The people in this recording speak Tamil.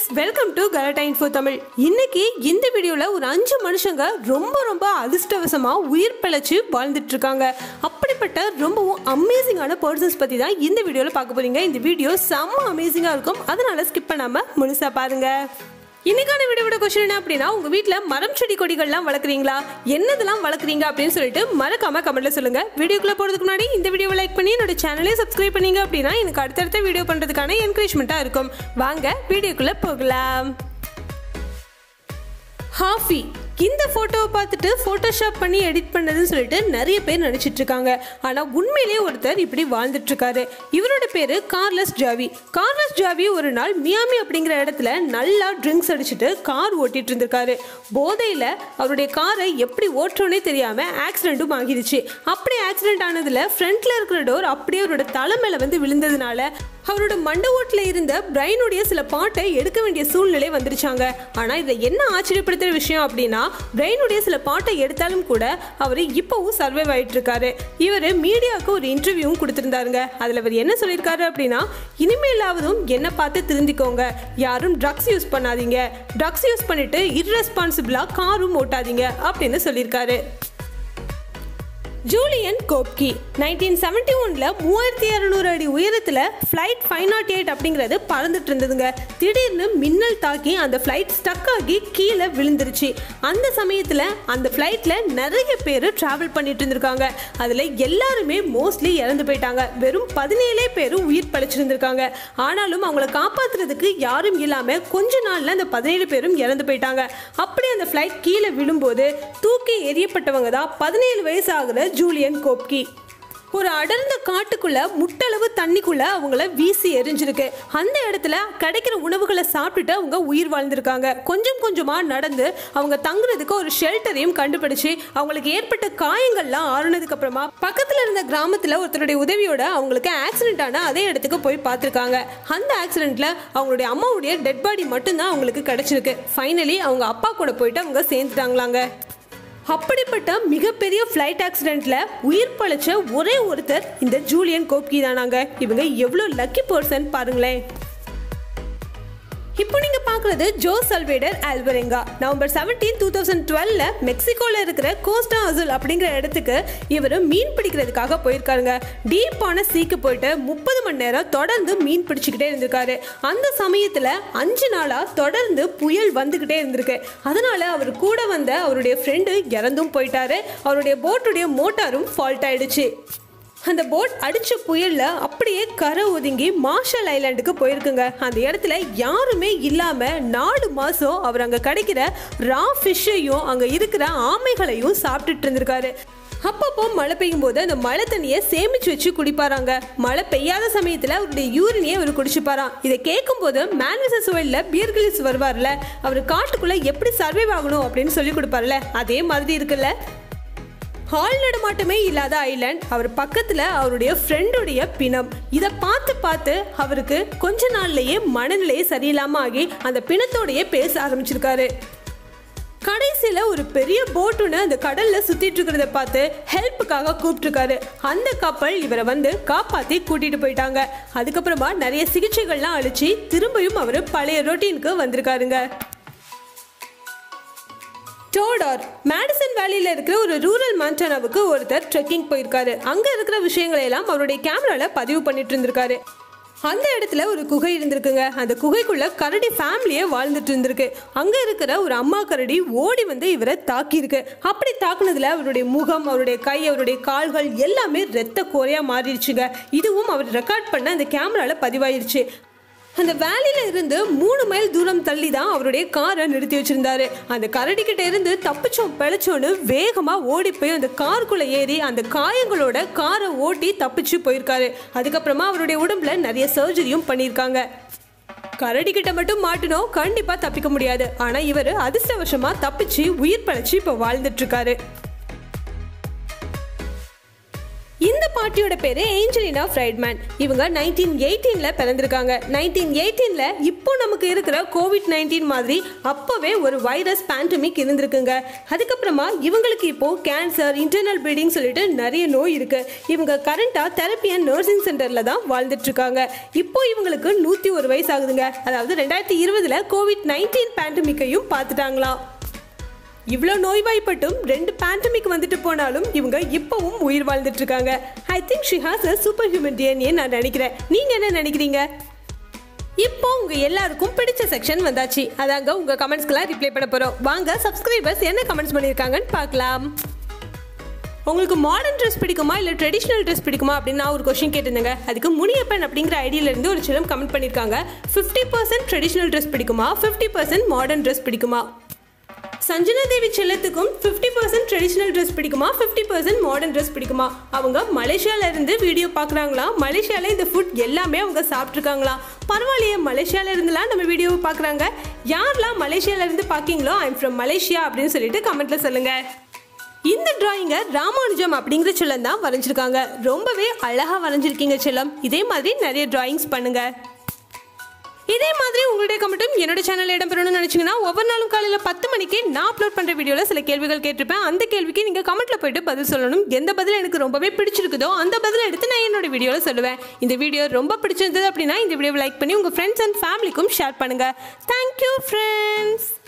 welcome to Galatta info Tamil இன்னைக்கு இந்த வீடியோவில் ஒரு அஞ்சு மனுஷங்க ரொம்ப ரொம்ப அதிர்ஷ்டவசமாக உயிர் பிழைச்சு வாழ்ந்துட்டு இருக்காங்க அப்படிப்பட்ட ரொம்பவும் அமேசிங்கான பர்சன்ஸ் பற்றி தான் இந்த வீடியோவில் பார்க்க போறீங்க இந்த வீடியோ செம்ம அமேசிங்காக இருக்கும் அதனால ஸ்கிப் பண்ணாமல் முழுசாக பாருங்க இன்னைக்கான வீடியோட கொஸ்டின் என்ன அப்படின்னா உங்க வீட்ல மரம் செடி கொடிகள்லாம் வளர்க்குறீங்களா என்னதெல்லாம் வளர்க்குறீங்க அப்படின்னு சொல்லிட்டு மறக்காம கமெண்ட்ல சொல்லுங்க வீடியோக்குள்ள போறதுக்கு முன்னாடி இந்த வீடியோவை லைக் பண்ணி என்னோட சேனலை சப்ஸ்கிரைப் பண்ணீங்க அப்படின்னா எனக்கு அடுத்தடுத்த வீடியோ பண்றதுக்கான என்கரேஜ்மெண்ட்டா இருக்கும் வாங்க வீடியோக்குள்ள போகலாம் ஹாஃபி இந்த ஃபோட்டோவை பார்த்துட்டு ஃபோட்டோஷாப் பண்ணி எடிட் பண்ணதுன்னு சொல்லிட்டு நிறைய பேர் நினச்சிட்டு இருக்காங்க ஆனால் உண்மையிலேயே ஒருத்தர் இப்படி வாழ்ந்துட்டு இருக்காரு இவரோட பேர் கார்லஸ் ஜாவி கார்லஸ் ஜாவி ஒரு நாள் மியாமி அப்படிங்கிற இடத்துல நல்லா ட்ரிங்க்ஸ் அடிச்சுட்டு கார் ஓட்டிட்டு இருந்திருக்காரு போதையில் அவருடைய காரை எப்படி ஓட்டுறோன்னே தெரியாமல் ஆக்சிடென்ட்டும் ஆகிடுச்சு அப்படி ஆக்சிடென்ட் ஆனதில் ஃப்ரண்ட்டில் இருக்கிற டோர் அப்படியே அவரோட தலை மேலே வந்து விழுந்ததுனால அவரோட மண்ட ஓட்டில் இருந்த பிரைனுடைய சில பாட்டை எடுக்க வேண்டிய சூழ்நிலை வந்துருச்சாங்க ஆனால் இதில் என்ன ஆச்சரியப்படுத்துகிற விஷயம் அப்படின்னா பிரெயினுடைய சில பாட்டை எடுத்தாலும் கூட அவர் இப்போவும் சர்வைவ் ஆயிட்டு இருக்காரு இவர் மீடியாவுக்கு ஒரு இன்டர்வியூவும் கொடுத்துருந்தாருங்க அதில் அவர் என்ன சொல்லியிருக்காரு அப்படின்னா இனிமேலாவதும் என்ன பார்த்து திருந்திக்கோங்க யாரும் ட்ரக்ஸ் யூஸ் பண்ணாதீங்க ட்ரக்ஸ் யூஸ் பண்ணிட்டு இர்ரெஸ்பான்சிபிளாக காரும் ஓட்டாதீங்க அப்படின்னு சொல்லியிருக்காரு ஜூலியன் கோப்கி நைன்டீன் செவன்டி ஒன்ல மூவாயிரத்தி இரநூறு அடி உயரத்தில் ஃப்ளைட் ஃபைவ் நாட் எயிட் அப்படிங்கிறது பறந்துட்டு இருந்ததுங்க திடீர்னு மின்னல் தாக்கி அந்த ஃப்ளைட் ஸ்டக் ஆகி கீழே விழுந்துருச்சு அந்த சமயத்தில் அந்த ஃப்ளைட்டில் நிறைய பேர் ட்ராவல் பண்ணிட்டு இருந்திருக்காங்க அதில் எல்லாருமே மோஸ்ட்லி இறந்து போயிட்டாங்க வெறும் பதினேழே பேர் உயிர் பழிச்சிருந்திருக்காங்க ஆனாலும் அவங்கள காப்பாற்றுறதுக்கு யாரும் இல்லாமல் கொஞ்ச நாளில் அந்த பதினேழு பேரும் இறந்து போயிட்டாங்க அப்படி அந்த ஃப்ளைட் கீழே விழும்போது தூக்கி எரியப்பட்டவங்க தான் பதினேழு வயசு ஆகுற ஜூலியன் கோப்கி ஒரு அடர்ந்த காட்டுக்குள்ள முட்டளவு தண்ணிக்குள்ள அவங்கள வீசி எரிஞ்சிருக்கு அந்த இடத்துல கிடைக்கிற உணவுகளை சாப்பிட்டுட்டு அவங்க உயிர் வாழ்ந்திருக்காங்க கொஞ்சம் கொஞ்சமா நடந்து அவங்க தங்குறதுக்கு ஒரு ஷெல்டரையும் கண்டுபிடிச்சு அவங்களுக்கு ஏற்பட்ட காயங்கள்லாம் ஆறுனதுக்கு அப்புறமா பக்கத்துல இருந்த கிராமத்துல ஒருத்தருடைய உதவியோட அவங்களுக்கு ஆக்சிடென்ட் ஆன அதே இடத்துக்கு போய் பார்த்துருக்காங்க அந்த ஆக்சிடென்ட்ல அவங்களுடைய அம்மாவுடைய டெட் பாடி மட்டும்தான் அவங்களுக்கு கிடைச்சிருக்கு ஃபைனலி அவங்க அப்பா கூட போயிட்டு அவங்க சேர்ந்துட்டாங்களாங்க அப்படிப்பட்ட மிகப்பெரிய ஃப்ளைட் ஆக்சிடென்ட்ல உயிர் பழைச்ச ஒரே ஒருத்தர் இந்த ஜூலியன் கோப்கி தானாங்க இவங்க எவ்வளோ லக்கி பர்சன் பாருங்களேன் இப்போ நீங்க பார்க்குறது Jose Salvador Alvarenga November seventeen two thousand டுவெல்ல மெக்சிகோல இருக்கிற கோஸ்டா அசுல் அப்படிங்கிற இடத்துக்கு இவர் மீன் பிடிக்கிறதுக்காக போயிருக்காருங்க டீப்பான சீக்கு போயிட்டு முப்பது மணி நேரம் தொடர்ந்து மீன் பிடிச்சிக்கிட்டே இருந்திருக்காரு அந்த சமயத்தில் அஞ்சு நாளாக தொடர்ந்து புயல் வந்துக்கிட்டே இருந்திருக்கு அதனால அவர் கூட வந்த அவருடைய ஃப்ரெண்டு இறந்தும் போயிட்டாரு அவருடைய போட்டுடைய மோட்டாரும் ஃபால்ட் ஆயிடுச்சு அந்த போட் அடிச்ச புயல்ல அப்படியே கரை ஒதுங்கி மார்ஷல் ஐலாண்டுக்கு போயிருக்குங்க அந்த இடத்துல யாருமே இல்லாம நாலு மாசம் அவர் அங்க கிடைக்கிற ரா ஃபிஷ்ஷையும் அங்க இருக்கிற ஆமைகளையும் சாப்பிட்டுட்டு இருந்திருக்காரு அப்பப்போ மழை பெய்யும் போது அந்த மழை தண்ணியை சேமிச்சு வச்சு குடிப்பாராங்க மழை பெய்யாத சமயத்தில் அவருடைய யூரினியை அவர் குடிச்சுப்பாராம் இதை கேட்கும் போது மேன்விசஸ் ஒயிலில் பியர்கிலிஸ் வருவார்ல அவர் காட்டுக்குள்ள எப்படி சர்வைவ் ஆகணும் அப்படின்னு சொல்லி கொடுப்பார்ல அதே மாதிரி இருக்குல்ல ஹால் நடமாட்டமே இல்லாத ஐலாண்ட் அவர் பக்கத்தில் அவருடைய ஃப்ரெண்டுடைய பிணம் இதை பார்த்து பார்த்து அவருக்கு கொஞ்ச நாள்லயே மனநிலையே சரியில்லாமல் ஆகி அந்த பிணத்தோடையே பேச ஆரம்பிச்சிருக்காரு கடைசியில் ஒரு பெரிய போட் ஒன்று அந்த கடலில் சுற்றிட்டு இருக்கிறத பார்த்து ஹெல்ப்புக்காக கூப்பிட்டுருக்காரு அந்த கப்பல் இவரை வந்து காப்பாற்றி கூட்டிகிட்டு போயிட்டாங்க அதுக்கப்புறமா நிறைய சிகிச்சைகள்லாம் அழிச்சு திரும்பியும் அவர் பழைய ரொட்டீனுக்கு வந்திருக்காருங்க டோடார் மேடிசன் வேலியில் இருக்கிற ஒரு ரூரல் மான்டானாவுக்கு ஒருத்தர் ட்ரெக்கிங் போயிருக்காரு அங்கே இருக்கிற விஷயங்களை எல்லாம் அவருடைய கேமராவில் பதிவு பண்ணிட்டு இருந்திருக்காரு அந்த இடத்துல ஒரு குகை இருந்திருக்குங்க அந்த குகைக்குள்ள கரடி ஃபேமிலியே வாழ்ந்துட்டு இருந்திருக்கு அங்க இருக்கிற ஒரு அம்மா கரடி ஓடி வந்து இவரை தாக்கியிருக்கு அப்படி தாக்குனதுல அவருடைய முகம் அவருடைய கை அவருடைய கால்கள் எல்லாமே ரத்த கோரையா மாறிடுச்சுங்க இதுவும் அவர் ரெக்கார்ட் பண்ண அந்த கேமரால பதிவாயிருச்சு அந்த வேலியில இருந்து மூணு மைல் தூரம் தள்ளி தான் அவருடைய காரை நிறுத்தி வச்சிருந்தாரு அந்த கரடி கிட்ட இருந்து தப்பிச்சோம் பிழைச்சோன்னு வேகமா ஓடி போய் அந்த காருக்குள்ள ஏறி அந்த காயங்களோட காரை ஓட்டி தப்பிச்சு போயிருக்காரு அதுக்கப்புறமா அவருடைய உடம்புல நிறைய சர்ஜரியும் பண்ணியிருக்காங்க கரடி கிட்ட மட்டும் மாட்டினோம் கண்டிப்பா தப்பிக்க முடியாது ஆனா இவர் அதிர்ஷ்டவசமா தப்பிச்சு உயிர் பழைச்சு இப்ப வாழ்ந்துட்டு இருக்காரு இந்த பாட்டியோட பேரு ஏஞ்சலினா ஃப்ரைட்மேன் இவங்க நைன்டீன் எயிட்டீன்ல பிறந்திருக்காங்க நைன்டீன் எயிட்டீன்ல இப்போ நமக்கு இருக்கிற கோவிட் நைன்டீன் மாதிரி அப்பவே ஒரு வைரஸ் பேண்டமிக் இருந்திருக்குங்க அதுக்கப்புறமா இவங்களுக்கு இப்போ கேன்சர் இன்டர்னல் ப்ளீடிங் சொல்லிட்டு நிறைய நோய் இருக்கு இவங்க கரண்டா தெரப்பி அண்ட் நர்சிங் சென்டர்ல தான் வாழ்ந்துட்டு இருக்காங்க இப்போ இவங்களுக்கு நூத்தி ஒரு வயசு ஆகுதுங்க அதாவது ரெண்டாயிரத்தி இருபதுல கோவிட் நைன்டீன் பேண்டமிக்கையும் பார்த்துட்டாங்களாம் இவ்வளோ நோய்வாய்ப்பட்டும் ரெண்டு பேண்டமிக் வந்துட்டு போனாலும் இவங்க இப்பவும் உயிர் வாழ்ந்துட்டு இருக்காங்க I think she has a super human DNA நான் நினைக்கிறேன் நீங்க என்ன நினைக்கிறீங்க இப்போ உங்க எல்லாருக்கும் பிடிச்ச செக்ஷன் வந்தாச்சு அதாங்க உங்க கமெண்ட்ஸ்க்கெல்லாம் ரிப்ளை பண்ண போறோம் வாங்க சப்ஸ்கிரைபர்ஸ் என்ன கமெண்ட்ஸ் பண்ணியிருக்காங்கன்னு பார்க்கலாம் உங்களுக்கு மாடர்ன் ட்ரெஸ் பிடிக்குமா இல்லை ட்ரெடிஷ்னல் ட்ரெஸ் பிடிக்குமா அப்படின்னு நான் ஒரு கொஷின் கேட்டிருந்தேங்க அதுக்கு முனியப்பன் அப்படிங்கிற ஐடியில இருந்து ஒரு சிலம் கமெண்ட் பண்ணியிருக்காங்க ஃபிஃப்டி பர்சன்ட் ட்ரெடிஷ்னல் ட்ரெஸ் பிடிக்குமா ஃபிஃப்டி பர்சன்ட் மாடர்ன் ட்ரெஸ் பிடிக்குமா சஞ்சனா தேவி செல்லத்துக்கும் ஃபிஃப்டி பர்சன்ட் ட்ரெடிஷ்னல் ட்ரெஸ் பிடிக்குமா ஃபிஃப்டி பர்சன்ட் மாடர்ன் ட்ரெஸ் பிடிக்குமா அவங்க மலேசியால இருந்து வீடியோ பார்க்குறாங்களாம் மலேசியால இந்த ஃபுட் எல்லாமே அவங்க சாப்பிட்ருக்காங்களாம் பரவாயில்லையே மலேசியால இருந்துலாம் நம்ம வீடியோவை பார்க்குறாங்க யாரெல்லாம் மலேசியால இருந்து பார்க்கீங்களோ ஐம் ஃப்ரம் மலேசியா அப்படின்னு சொல்லிட்டு கமெண்ட்ல சொல்லுங்க இந்த டிராயிங்கை ராமானுஜம் அப்படிங்கிற செல்லம் தான் வரைஞ்சிருக்காங்க ரொம்பவே அழகா வரைஞ்சிருக்கீங்க செல்லம் இதே மாதிரி நிறைய டிராயிங்ஸ் பண்ணுங்க இதே மாதிரி உங்களுடைய கமெண்ட்டும் என்னோட சேனல் இடம்பெறணும்னு நினைச்சீங்கன்னா ஒவ்வொரு நாளும் காலையில் பத்து மணிக்கு நான் அப்லோட் பண்ணுற வீடியோவில் சில கேள்விகள் கேட்டிருப்பேன் அந்த கேள்விக்கு நீங்கள் கமெண்ட்ல போயிட்டு பதில் சொல்லணும் எந்த பதில் எனக்கு ரொம்பவே பிடிச்சிருக்குதோ அந்த பதிலை எடுத்து நான் என்னோட வீடியோவில் சொல்லுவேன் இந்த வீடியோ ரொம்ப பிடிச்சிருந்தது அப்படின்னா இந்த வீடியோவை லைக் பண்ணி உங்கள் ஃப்ரெண்ட்ஸ் அண்ட் ஃபேமிலிக்கும் ஷேர் பண்ணுங்கள் தேங்க்யூ ஃப்ரெண்ட்ஸ்